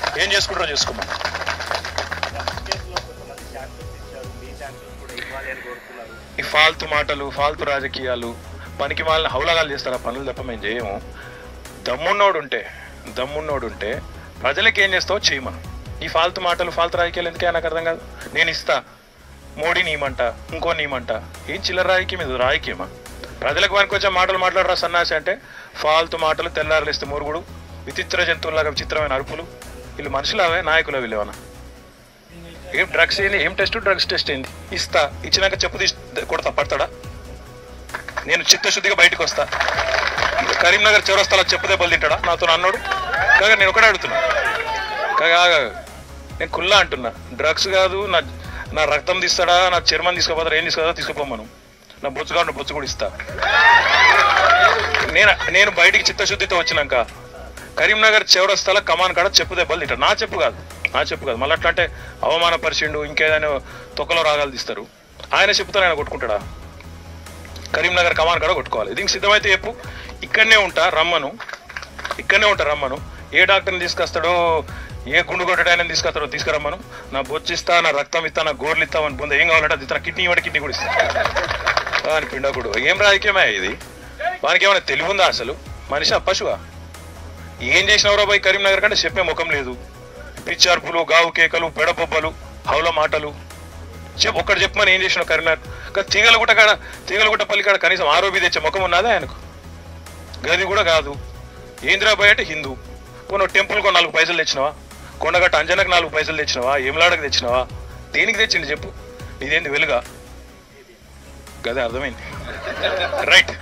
ఏం చేసుకుంటారో చేసుకోమని కేసులో కొంతమంది ఛాన్సెస్ ఇచ్చారు మీ ఛాన్సెస్ కూడా ఇవ్వాలి అని కోరుతున్నారు ఈ ఫాల్తు మాటలు ఫాల్తు రాజకీయాలు పనికి వాళ్ళని హౌలగాలు చేస్తారు ఆ పనులు తప్ప మేము చేయము దమ్మున్నోడు ఉంటే దమ్మున్నోడు ఉంటే ప్రజలకు ఏం చేస్తావో చేయమను ఈ ఫాల్తు మాటలు ఫాల్తు రాజకీయాలు ఎందుకే నాకు అర్థం కాదు నేను ఇస్తా మోడీ నీమంట ఇంకో నీమంట ఏం చిల్లర రాజకీయం ఇది రాజకీయమా ప్రజలకు వారికి వచ్చే మాటలు మాట్లాడరా సన్నాసి అంటే ఫాల్తు మాటలు తెల్లారలేస్తే మురుగుడు విచిత్ర జంతువులాగా విచిత్రమైన అరుపులు వీళ్ళు మనుషులవే నాయకులు వీళ్ళేమన్నా ఏం డ్రగ్స్ ఏంది ఏం టెస్ట్ డ్రగ్స్ టెస్ట్ ఏంది ఇస్తా ఇచ్చినాక చెప్పు తీసి కొడతా పడతాడా నేను చిత్తశుద్ధిగా బయటకు వస్తా కరీంనగర్ చౌరస్తాలో చెప్పు దెబ్బలు తింటాడా నాతో అన్నాడు కాగా నేను ఒకటే అడుగుతున్నా కాగా ఆగు, ఆగు. నేను కుల్లా అంటున్నా డ్రగ్స్ కాదు నా నా రక్తం తీస్తాడా నా చర్మం తీసుకోపోతారా ఏం తీసుకోదా తీసుకుపోమను నా బొచ్చు కాదు నా బొచ్చు కూడా ఇస్తా నేను నేను బయటికి చిత్తశుద్ధితో వచ్చినాక కరీంనగర్ చౌరస్తాల కమాన్ కాడ చెప్పు దెబ్బలు తింటాడు నా చెప్పు కాదు నా చెప్పు కాదు మళ్ళీ అట్లా అంటే అవమానపరిచిండు ఇంకేదైనా తొక్కలో రాగాలు తీస్తారు ఆయన చెప్పుతో ఆయన కొట్టుకుంటాడా కరీంనగర్ కమాన్ కాడ కొట్టుకోవాలి దీనికి సిద్ధమైతే చెప్పు ఇక్కడనే ఉంటా రమ్మను ఇక్కడనే ఉంటా రమ్మను ఏ డాక్టర్ని తీసుకొస్తాడో ఏ గుండు కొట్టడాయని తీసుకొస్తాడో తీసుకురమ్మను నా బొచ్చు ఇస్తా నా రక్తం ఇస్తా నా గోర్లు ఇస్తా అని పొందే ఏం కావాలంటే అది ఇస్తా. నా కిడ్నీ ఇవ్వడం కిడ్నీ కూడా ఇస్తా అని పిండకుడు ఏం రాజకీయమే ఇది వానికి ఏమైనా తెలివి ఉందా అసలు మనిషి పశువా ఏం చేసినవరో పోయి కరీంనగర్ కంటే చెప్పే ముఖం లేదు పిచ్చార్పులు గావు కేకలు పెడబొబ్బలు హౌల మాటలు చెప్పు ఒక్కడు చెప్పమని ఏం చేసినావు కరీంనగర్ ఇంకా తీగలగుట్ట కాడ తీగలగుట్ట పల్లి కాడ కనీసం ఆరోపి తెచ్చే ముఖం ఉన్నదా ఆయనకు గది కూడా కాదు ఏంద్రాబాయ్ అంటే హిందూ కొన్ని టెంపుల్కి నాలుగు పైసలు తెచ్చినావా కొండగట్ట అంజనకు నాలుగు పైసలు తెచ్చినావా ఏమలాడకు తెచ్చినావా దేనికి తెచ్చింది చెప్పు నీదేంది వెలుగా గదే అర్థమైంది రైట్